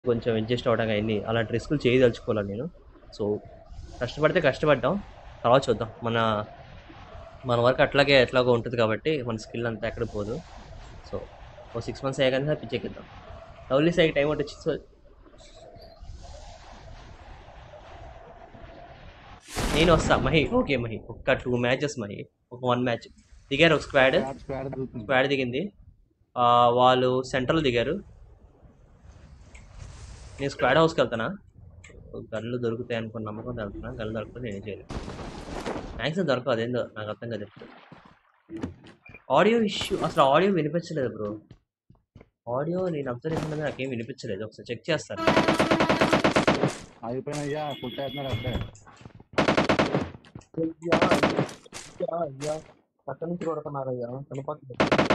కొంచెం అడ్జస్ట్ అవ్వడం అయింది అలాంటి రిస్కులు చేయదలుచుకోవాలి నేను సో కష్టపడితే కష్టపడ్డాం తర్వాత చూద్దాం మన మన వర్క్ అట్లాగే ఎట్లాగో ఉంటుంది కాబట్టి మన స్కిల్ అంతా ఎక్కడ పోదు సో ఓ సిక్స్ మంత్స్ అయ్యాక సార్ పిచ్చెక్కిద్దాం లవ్లీ సైకి టైం ఒకటి వచ్చి సో నేను వస్తా మహి ఓకే మహి ఒక్క టూ మ్యాచెస్ మహి ఒక వన్ మ్యాచ్ దిగారు ఒక స్క్వాడ్ స్క్వాడ్ స్క్వాడ్ దొరుకుతుంది స్క్వాడ్ దిగింది ఆ, వాళ్ళు సెంట్రల్ దిగారు నేను స్క్వాడ్ హౌస్కి వెళ్తానా గన్లు దొరుకుతాయి అనుకున్న నమ్మకం వెళ్తున్నా గన్లు దొరకదు నేనే చేయలేదు మ్యాక్సిమం దొరకదు అదేందో నాకు అర్థం కాదు ఆడియో ఇష్యూ అసలు ఆడియో వినిపించలేదు బ్రో ఆడియో నేను అబ్జర్వ్ చేసినది నాకేం వినిపించలేదు ఒకసారి చెక్ చేస్తాను అయిపోయిన అయ్యా కొట్టేస్తున్నారు అప్పుడే అయ్యా అయ్యా అయ్యా పక్క నుంచి కొడుతున్నారయ్యా కనపడలేదు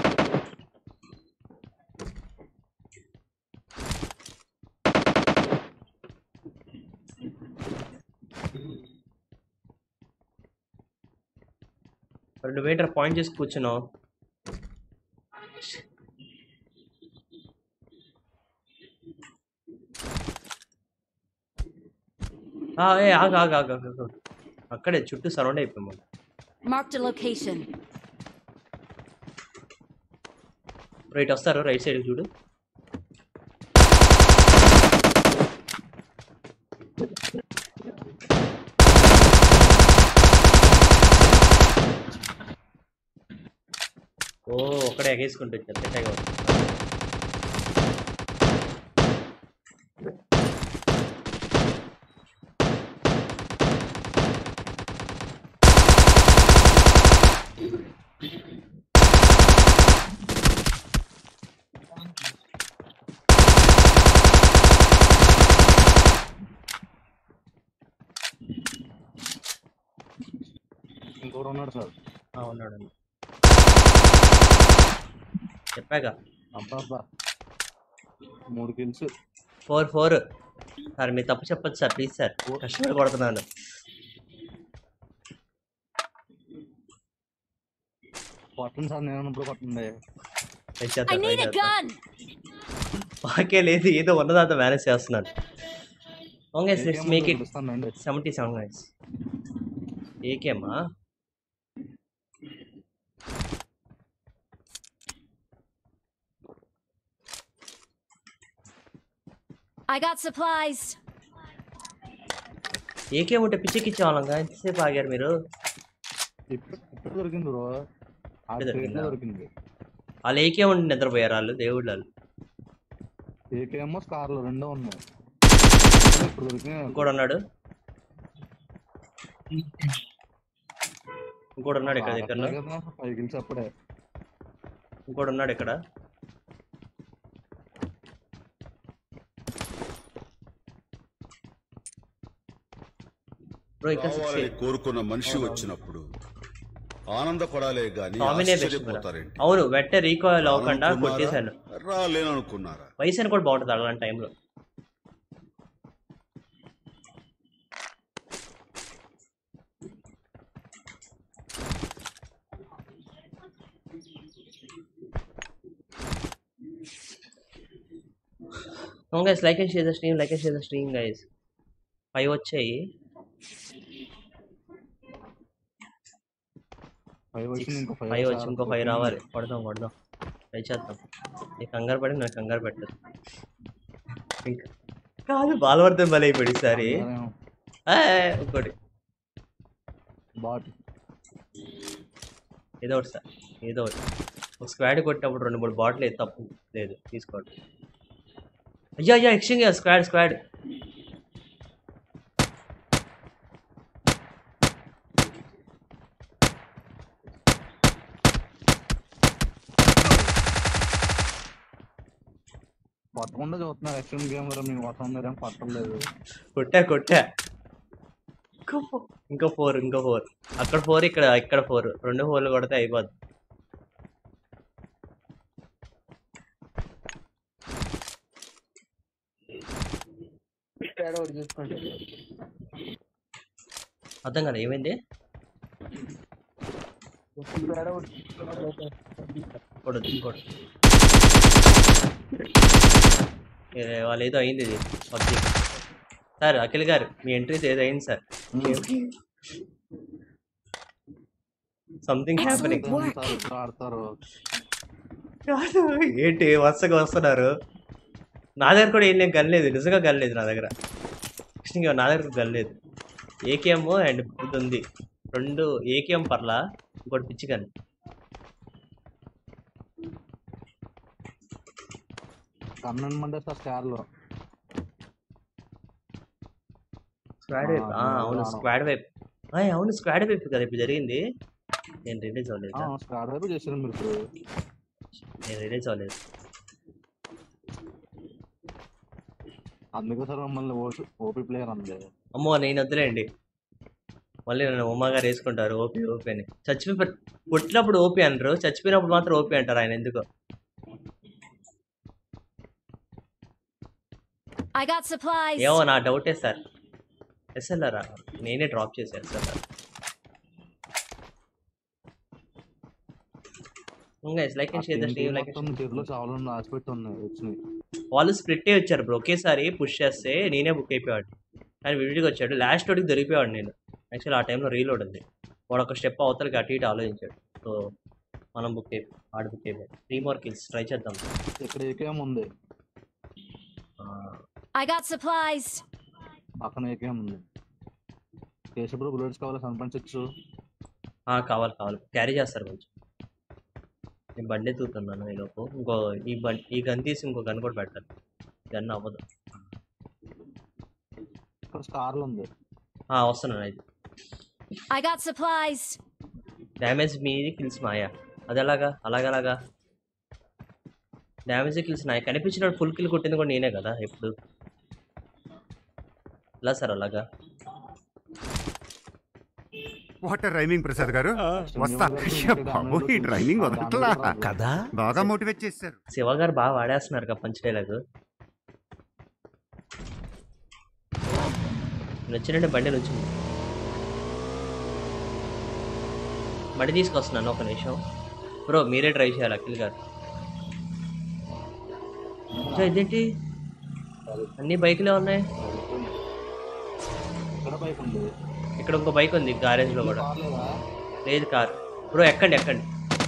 రెండు మీటర్ పాయింట్ చేసి కూర్చున్నావు ఆ, ఏ, ఆగు ఆగు ఆగు ఆగు, ఆగు. అక్కడే చుట్టూ సరౌండ్ అయిపోయాము Marked a location. రైట్ వస్తారు రైట్ సైడ్ చూడు ఓ ఒక్కడే ఎగేసుకుంటూ వచ్చారు సెట్ ఇంకోటి ఉన్నాడు సార్ ఉన్నాడు చెప్పాక అబ్బా అబ్బా మూడు కిల్స్ ఫోర్ ఫోర్ సార్ మీరు తప్పు చెప్పొచ్చు సార్ ప్లీజ్ సార్ కష్టపడి కొడుతున్నాను కొట్టండి సార్ నేను ఉన్నప్పుడు కొట్టండి ట్రై I చేద్దాం ట్రై need a చేద్దాం gun. మాకే లేదు ఏదో ఉన్నదంతా మేనేజ్ చేస్తున్నాను ఓకే లెట్స్ మేక్ ఇట్ ఇస్తానండి సెవెంటీ సెవెన్ గైస్ ఏకేమ్మా I got supplies. ఏకే ఉంటే పిచ్చికిచ్చేవాళ్ళం ఎంతసేపు ఆగారు మీరు ఇప్పుడు ఇప్పుడు దొరికింది బ్రో ఆ ఇప్పుడు స్ట్రీట్ దొరికిందా? లో దొరికింది వాళ్ళు ఏకే ఉండి నిద్రపోయారు వాళ్ళు దేవుళ్ళు వాళ్ళు ఏకేమో స్కార్లు రెండో ఉన్నాయి ఇప్పుడు దొరికినాయి ఇంకోడు ఉన్నాడు ఇంకోడు ఉన్నాడు ఇక్కడ దగ్గరలో ఫైవ్ కిల్స్ అప్పుడే ఇంకోడు ఉన్నాడు ఇక్కడ బ్రో ఇక్కడ కావాలని six- కోరుకున్న మనిషి వచ్చినప్పుడు ఆనందపడాలే గాని టామినే బెస్ట్ ఆశ్చర్యపోతారేంటి అవును వెంటనే రీకాయిల్ అవ్వకుండా అనుకున్నారా? కొట్టేశాను రాలేననుకున్నారా వయసు కూడా బాగుంటుంది అలాంటి టైంలో guys like and share the stream like and share the stream guys five వచ్చాయి ఫైవ్ వచ్చింది ఇంకో ఫైవ్ ఫైవ్ వచ్చి ఇంకో ఫైవ్ రావాలి కొడదాం కొడదాం ట్రై చేద్దాం నీకు కంగారు పడి నాకు కంగారు పెట్టదు ఇంకా కాదు బాలవర్ధన్ బలి అయిపోయి ఈసారి ఆ, ఇంకోటి బాట్ ఏదో ఒకటి సార్ ఏదో ఒకటి ఒక స్క్వాడ్ కొట్టినప్పుడు రెండు మూడు బాటిల్ అయితే తప్పు లేదు తీసుకోండి అయ్యా అయ్యా ఎక్స్చేంజ్ స్క్వాడ్ స్క్వాడ్ కొట్టకుండా చూస్తున్నారు యాక్షన్ గేమ్ లో మేము కొట్టడం కొట్టలేదు కొట్టా కొట్టా ఇంకో ఫోర్ ఇంకో ఫోర్ ఇంకో ఫోర్ అక్కడ ఫోర్ ఇక్కడ ఇక్కడ ఫోర్ రెండు ఫోర్లు కొడితే అయిపోద్ది తేడా ఒకటి చూసుకోండి అర్థం కదా ఏమైంది తేడా ఒకటి చూసుకోండి. ఇంకోటి ఇంకోటి ఏ, వాళ్ళు ఏదో అయింది ఇది పబ్జి సార్ అఖిల్ గారు మీ ఎంట్రీస్ ఏదో అయింది sir something happening Excellent. Sir ఇట్లా ఆడతారు ఏంటి వరుసగా వస్తున్నారు నా దగ్గర కూడా ఏం గల్లేదు నిజంగా గల్లేదు నా దగ్గర కృష్ణంగా నా దగ్గర గల్లేదు ఏకేఎం అండ్ ఇది ఉంది రెండు ఏకేఎం పర్లా ఇంకోటి పిచ్చి గన్ కన్నన్ మండే సార్ స్టార్ లో స్క్వాడ్ వైప్ ఆ, అవును అవును. స్క్వాడ్ వైప్ అవును స్క్వాడ్ వైప్ కదా ఇప్పుడు జరిగింది నేను రిలీజ్ అవ్వలేదు స్టార్ వైపు చేశారు మీరు ఇప్పుడు నేను రిలీజ్ అవ్వలేదు అందుకే సార్ మమ్మల్ని ఓపీ ప్లేయర్ అంది అమ్మో నేను వద్దులేండి మళ్ళీ నన్ను ఉమా గారు వేసుకుంటారు ఓపీ ఓపీ అని చచ్చిపోయి పుట్టినప్పుడు ఓపీ అంటారు చచ్చిపోయినప్పుడు మాత్రం ఓపీ అంటారు ఆయన ఎందుకో I got supplies. ఏమో నా డౌటే సార్ ఎస్ఎల్ఆర్ నేనే డ్రాప్ చేశాను SLR like and share the stream like మొత్తం చేతిలో చావాలని రాసిపెట్టి ఉన్నాయి వచ్చినాయి వాళ్ళు స్ప్లిట్ వచ్చారు బ్రో ఒకేసారి పుష్ చేస్తే నేనే బుక్ అయిపోయాడు కానీ విడిగా వచ్చాడు లాస్ట్ వాడికి దొరికిపోయాడు నేను యాక్చువల్ ఆ టైంలో రీలోడ్ ఉంది వాడు ఒక స్టెప్ అవతలకి అటు ఇటు ఆలోచించాడు సో మనం బుక్ అయిపోయి ఆడు బుక్ అయిపోయాడు త్రీ మోర్ కిల్స్ ట్రై చేద్దాం ఇక్కడ ఏకేం ఉంది ఆ, I got supplies. పక్కన ఏకేం ఉంది కేశప్పుడు బుల్లెట్స్ కావాలి కనిపించచ్చు ఆ, కావాలి కావాలి క్యారీ చేస్తారు కొంచెం నేను బండి ఎత్తుతున్నాను ఈలోపు ఇంకో ఈ బండి ఈ గన్ తీసి ఇంకో గన్ కూడా పెట్టాలి గన్ అవ్వదు ఇక్కడ స్టార్లు ఉంది ఆ, వస్తున్నాను అయితే I got supplies. డ్యామేజ్ మీది కిల్స్ మాయా అది ఎలాగా అలాగలాగా డ్యామేజ్ కిల్స్ నాయ కనిపించినప్పుడు ఫుల్ కిల్ కొట్టింది కూడా నేనే కదా ఎప్పుడు ఎలా సార్ అలాగా వాటర్ రైమింగ్ ప్రసాద్ గారు వస్తా ఎవరు అయ్య ఇంటి బాబు ఈ డామినేట్ డ్రైవింగ్ ఆ వదలట్లా డామినేట్ కదా బాగా మోటివేట్ చేశారు శివ గారు బాగా వాడేస్తున్నారు కదా పంచ్ డైలాగ్ నచ్చినట్టు బండి వచ్చింది బండి తీసుకొస్తున్నాను ఒక నిమిషం బ్రో మీరే ట్రై చేయాలి అఖిల్ గారు సో ఇదేంటి అన్ని బైకులే ఉన్నాయి ఇక్కడ బైక్ ఉంది ఇక్కడ ఇంకో బైక్ ఉంది గ్యారేజ్లో కూడా కాలేదా లేదు కార్ బ్రో ఎక్కండి ఎక్కండి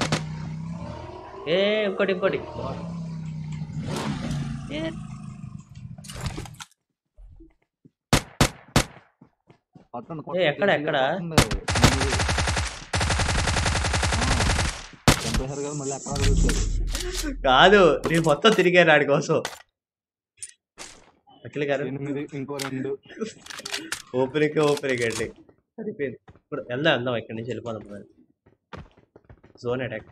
ఏ ఇంకోటి ఇంకోటి ఏ, పట్టండి ఏ, ఎక్కడ, ఎక్కడ? చంపేశారు కదా మళ్ళీ ఎక్కడ అడుగుతారు కాదు నేను మొత్తం తిరిగాను ఆడి కోసం అఖిల్ గారు ఎనిమిది ఇంకో రెండు ఓపెనింగ్ ఓపెనింగ్ అండి సరిపోయింది ఇప్పుడు వెళ్దాం వెళ్దాం ఇక్కడి నుంచి వెళ్ళిపోదాం మరి జోన్ అటాక్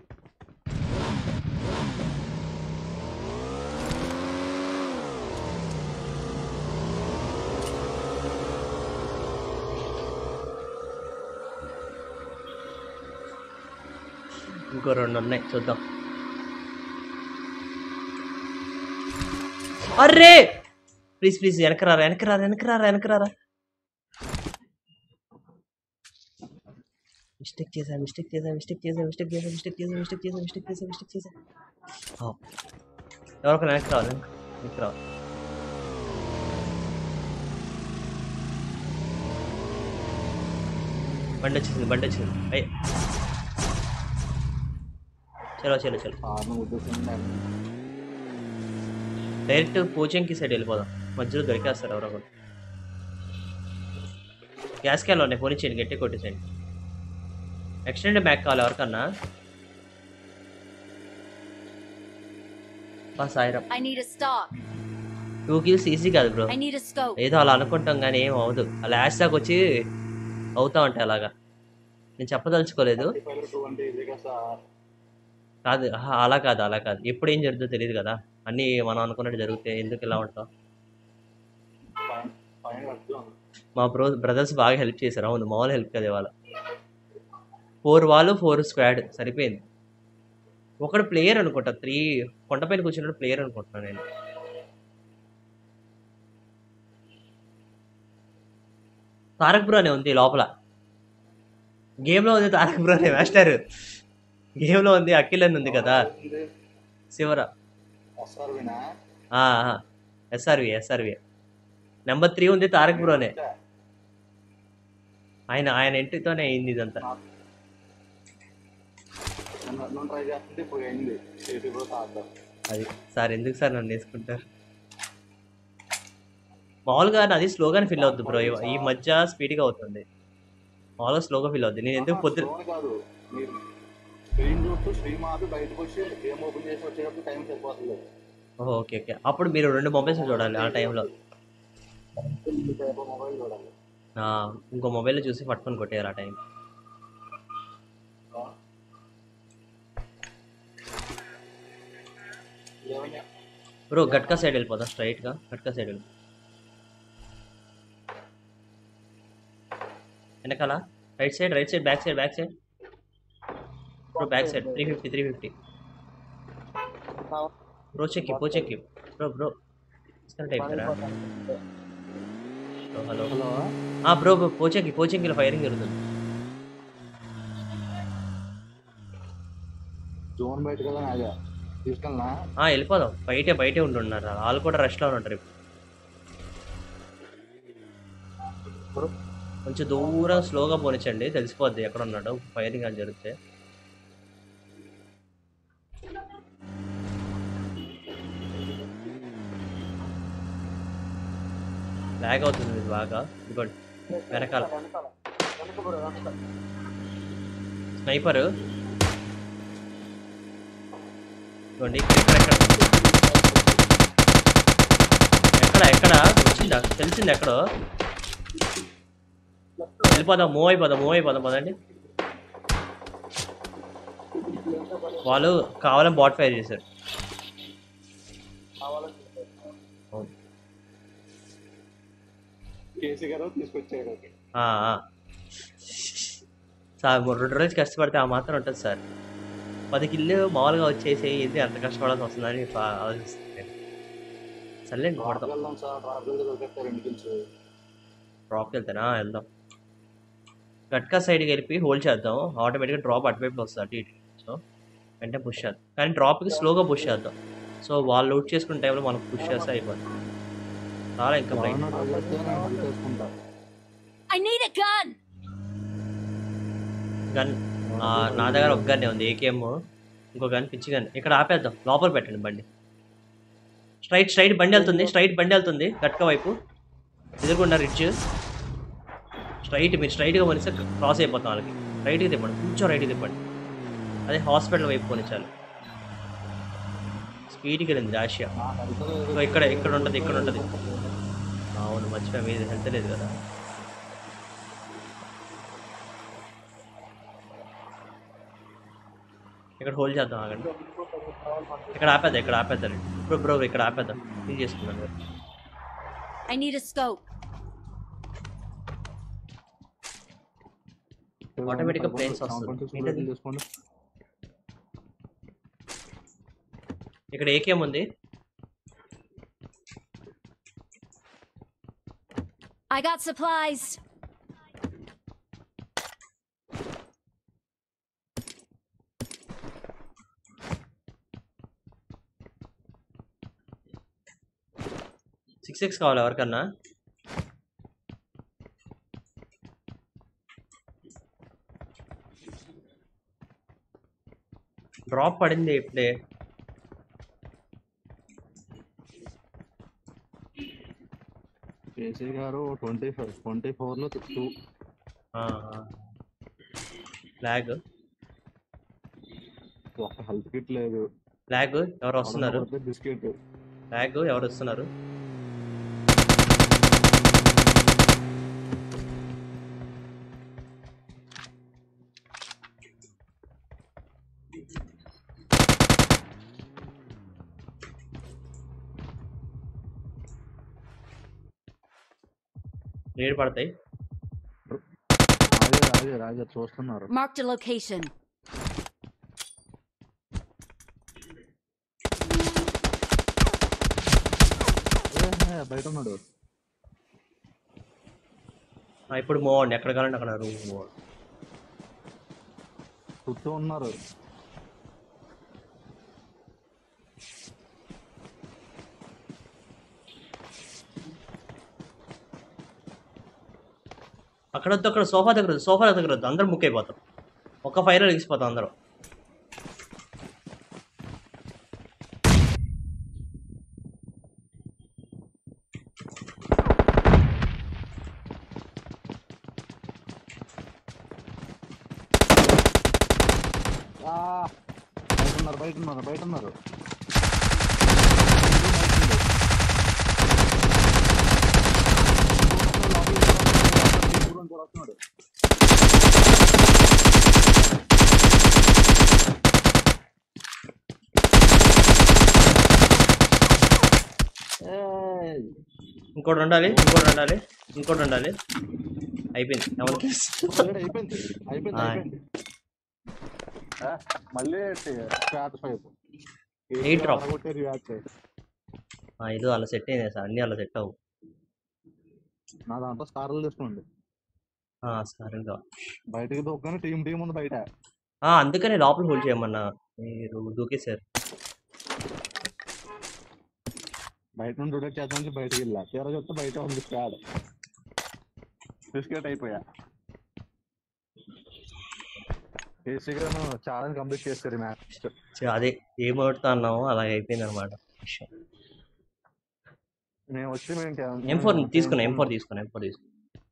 ఇంకో రెండు ఉన్నాయి చూద్దాం అర్రే ప్లీజ్ ప్లీజ్ వెనకరారా వెనకరారా వెనకరారా వెనకరారా మిస్టేక్ చేశా మిస్టేక్ చేశా మిస్టేక్ చేశా మిస్టేక్ చేశా మిస్టేక్ చేశా మిస్టేక్ చేశా మిస్టేక్ చేశా మిస్టేక్ చేశా ఎవరికైనా వెనక్కి రావాలి వెనక్కి రావాలి బండి వచ్చేసింది బండి వచ్చింది అయ్యి చలో చలో చలో ఆరు ఉద్దేశం డైరెక్ట్ కోచింగ్కి సైడ్ వెళ్ళిపోదాం మధ్యలో దొరికేస్తారు ఎవరో ఒకరు గ్యాస్ క్యాన్లు ఉన్నాయి ఫోన్ ఇచ్చేయండి గట్టి కొట్టేసేయండి ఎక్స్టెండ్ బ్యాక్ కావాలి ఎవరికన్నా బా సాయిరం I need a stock. Two kills easy కాదు bro I need a scope. ఏదో అలా అనుకుంటాం కానీ ఏం అవ్వదు ఆ లాస్ట్ దాకా వచ్చి అవుతా ఉంటాయి అలాగా నేను చెప్పదలుచుకోలేదు కాదు ఆహా, అలా కాదు అలా కాదు ఎప్పుడు ఏం జరుగుతుందో తెలియదు కదా అన్నీ మనం అనుకున్నట్టు జరిగితే ఎందుకు ఇలా ఉంటాం మా బ్రో బ్రదర్స్ బాగా హెల్ప్ చేశారు అవును మామూలు హెల్ప్ కదా ఇవాళ ఫోర్ వాళ్ళు ఫోర్ స్క్వాడ్ సరిపోయింది ఒకడు ప్లేయర్ అనుకుంటా త్రీ కొండపైన కూర్చున్నాడు ప్లేయర్ అనుకుంటున్నాను నేను తారక్ బ్రో అనే ఉంది లోపల గేమ్లో ఉంది తారక్ బ్రో అనే మాస్టర్ గేమ్లో ఉంది అఖిల్ అని ఉంది కదా శివరా వస్తారు వినా ఎస్ఆర్వి ఎస్ఆర్వి నెంబర్ త్రీ ఉంది తారక్ బ్రోనే ఆయన ఆయన ఎంట్రీతోనే అయింది ఇదంతా నన్ను ట్రై చేస్తుంటే ఇప్పుడు అయింది కేసీ బ్రో తాగుతారు అది సార్ ఎందుకు సార్ నన్ను వేసుకుంటారు మామూలుగా నాది స్లోగానే ఫీల్ అవుతుంది బ్రో ఈ మధ్య స్పీడ్గా అవుతుంది మామూలుగా స్లోగా ఫీల్ అవుతుంది నేను ఎందుకు పొద్దు ఫోన్ కాదు మీరు స్క్రీన్ చూస్తూ స్ట్రీమ్ ఆపి బయటకు వచ్చి గేమ్ ఓపెన్ చేసి వచ్చేటప్పుడు టైం సరిపోతుంది ఓహో ఓకే ఓకే అప్పుడు మీరు రెండు మొబైల్స్ చూడాలి ఆ టైంలో మొబైల్ చూడాలి ఇంకో మొబైల్లో చూసి పట్టుకొని కొట్టేయాలి ఆ టైం ఏమైనా బ్రో గట్కా సైడ్ వెళ్ళిపోతా స్ట్రైట్గా గట్కా సైడ్ వెళ్ళి వెనకాల right side right side back side back side bro back side three fifty three fifty bro check పో చెక్ బ్రో బ్రో డిస్కనెక్ట్ అయిపోయారా బ్రో హలో హలో ఆ బ్రో బ్రో పోచెక్కి పోచెక్కిలో ఫైరింగ్ జరుగుతుంది జోన్ బయట కదా నాగా తీసుకెళ్ళనా ఆ, వెళ్ళిపోదాం బయటే బయటే ఉంటున్నారు వాళ్ళు కూడా రష్లో ఉంటారు ఇప్పుడు కొంచెం దూరం స్లోగా పోనిచ్చండి తెలిసిపోద్ది ఎక్కడ ఉన్నాడు ఫైరింగ్ అని జరిగితే బ్యాగ్ అవుతుంది ఇది బాగా ఇదిగోండి వెనకాల స్నైపరు ఇదిగోండి ఇక్కడ ఎక్కడ ఎక్కడ ఎక్కడ వచ్చిందా తెలిసింది ఎక్కడో వెళ్ళిపోదాం మూవ్ అయిపోదాం మూవ్ అయిపోదాం పదండి వాళ్ళు కావాలని బాట్ ఫైర్ చేశారు అవును. కేసీ గారు తీసుకొచ్చారు ఆ, ఆ. సార్ మూడు రెండు రోజులు కష్టపడితే ఆ మాత్రం ఉంటుంది సార్ పది కిల్లు మామూలుగా వచ్చేసి ఏంటి అంత కష్టపడాల్సి వస్తుందని ఫా- ఆలోచిస్తున్నాను సర్లేండి కొడతాం వెళ్దాం సార్ ట్రాఫిక్ దొరికేస్తారు ఇంటికి డ్రాప్కి వెళ్తానా వెళ్దాం గట్కా సైడ్కి వెళ్ళి హోల్డ్ చేద్దాం ఆటోమేటిక్గా డ్రాప్ అటువైపు వస్తుంది అటు ఇటు సో వెంటనే పుష్ చేద్దాం కానీ డ్రాప్కి స్లోగా పుష్ చేద్దాం సో వాళ్ళు లూట్ చేసుకునే టైంలో మనం పుష్ చేస్తే అయిపోతుంది చాలా ఇంకా బ్రైట్ బాగున్నా ట్రై చేస్తే నేను హెల్ప్ చేసుకుంటా I need a gun! Gun ఆ, నా దగ్గర ఒక గన్నే ఉంది ఏకేఎం ఇంకో గన్ పిచ్చి గన్ ఇక్కడ ఆపేద్దాం లోపల పెట్టండి బండి స్ట్రైట్ స్ట్రైట్ బండి వెళ్తుంది స్ట్రైట్ బండి వెళ్తుంది గట్క వైపు ఎదురుకుండా రిచ్ స్ట్రైట్ మీరు స్ట్రైట్గా పోనిస్తే క్రాస్ అయిపోతాం వాళ్ళకి రైట్కి తిప్పండి కొంచెం రైట్కి తిప్పండి అదే హాస్పిటల్ వైపు పోనిచ్చాలి స్పీడ్కి వెళ్ళింది రాషియా నా హెల్త్ ఇగో ఇక్కడ ఇక్కడ ఉంటుంది ఇక్కడ ఉంటుంది అవును మర్చిపోయా మీది హెల్త్ లేదు కదా ఇక్కడ హోల్డ్ చేద్దాం ఆగండి ఇక్కడ ఆపేద్దాం ఇక్కడ ఆపేద్దాం బ్రో బ్రో ఇక్కడ ఆపేద్దాం ఫీల్ చేసుకున్నాను కదా. I need a scope. Automatic గా planes వస్తుంది. ఏంటది? తీసుకోండి ఇక్కడ ఏకేం ఉంది I got supplies. Six six కావాలి ఎవరికన్నా డ్రాప్ పడింది ఇప్పుడే కేసీ గారు ట్వంటీ ఫైవ్ ట్వంటీ ఫోర్లో టూ ఫ్లాగ్ ఒక్క హెల్త్ కిట్ లేదు ఫ్లాగ్ ఎవరు వస్తున్నారు బిస్కెట్ ఫ్లాగ్ ఎవరు వస్తున్నారు నీడు పడతాయి రాజే రాజే రాజే చూస్తున్నారు Marked a location. ఏ, బయట ఉన్నాడు ఆ, ఇప్పుడు మూవ్ అవ్వండి ఎక్కడ కావాలంటే అక్కడ రూమ్ మూవ్ అవ్వండి. చుట్టూ ఉన్నారు అక్కడ వద్దు అక్కడ సోఫా దగ్గర వద్దు సోఫా దగ్గర వద్దు అందరూ బుక్ అయిపోతాం ఒక ఫైర్ లెగిసిపోతాం అందరం ఆ, బయట ఉన్నారు బయట ఉన్నారు బయట ఉన్నారు వస్తున్నాడు ఏయ్, ఇంకోటి ఉండాలి ఇంకోటి ఉండాలి ఇంకోటి ఉండాలి అయిపోయింది ఎవరికి already అయిపోయింది అయిపోయింది ఆ. అయిపోయింది ఆ, మళ్ళీ ఫ్యాట్ ఫైవ్ Eight drop. కొట్టారు వ్యాట్ ఆ, ఇది అలా సెట్ అయింది సార్ అన్నీ అలా సెట్ అవ్వు నా దాంట్లో స్టార్లు తీసుకోండి ఆ, సరేగా బయటకి దూకగానే టీం టీం ఉంది బయట ఆ, అందుకనే లోపల హోల్డ్ చేయమన్నా మీరు దూకేశారు బయట నుండి రొటేట్ చేద్దాం నుంచి బయటకి వెళ్ళా తీరా చెప్తే బయట ఉంది స్క్వాడ్ బిస్కెట్ అయిపోయా బేసిక్గా ఛాలెంజ్ కంప్లీట్ చేస్తారు మ్యాచ్ చ- అదే ఏం ఆడుతా అన్నామో అలాగే అయిపోయింది అనమాట మేము వచ్చి మేము ఎం ఫోర్ తీసుకున్నా ఎం ఫోర్ తీసుకున్నా ఎం ఫోర్ తీసుకున్నా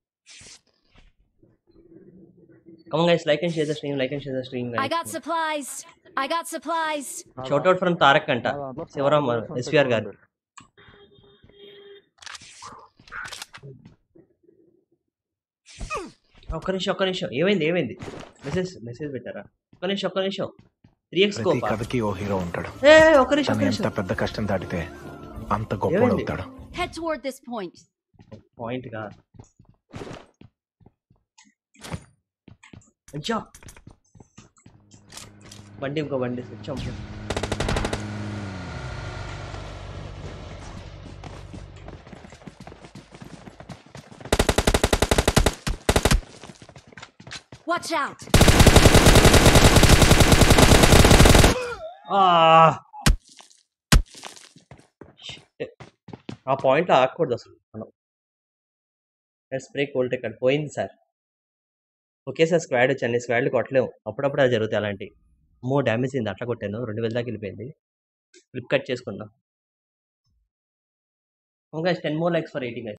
come on guys like and share the stream like and share the stream I got supplies. I got supplies. Shout out from Tarak అంట శివరామ్ ఎస్విఆర్ గారు ఒక్క నిమిషం ఒక్క నిమిషం ఏమైంది ఏమైంది మెసేజ్ మెసేజ్ పెట్టారా ఒక్క నిమిషం ఒక్క నిమిషం త్రీ ఎక్స్ ప్రతి కథకి ఓ హీరో ఉంటాడు ఏ ఒక్క నిమిషం ఒక్క తను ఎంత నిమిషం పెద్ద కష్టం దాటితే అంత గొప్ప ఏమైంది? అవుతాడు Head toward this point. Point గా అచ్చా బండి ఇంకో బండి వచ్చాం Watch out. ఆ పాయింట్ ఆగకూడదు అసలు మనం స్ప్రే కోల్ట్ ఇక్కడ పోయింది సార్ ఒకేసారి స్క్వాడ్ వచ్చి అన్ని స్క్వాడ్లు కొట్టలేము అప్పుడప్పుడు అది జరుగుతాయి అలాంటి మో డ్యామేజ్ అయింది అట్లా కొట్టాను రెండు వేల దాకా వెళ్ళిపోయింది ఫ్లిప్ కట్ చేసుకుందాం టెన్ మోర్ లైక్స్ ఫర్ ఎయిటింగ్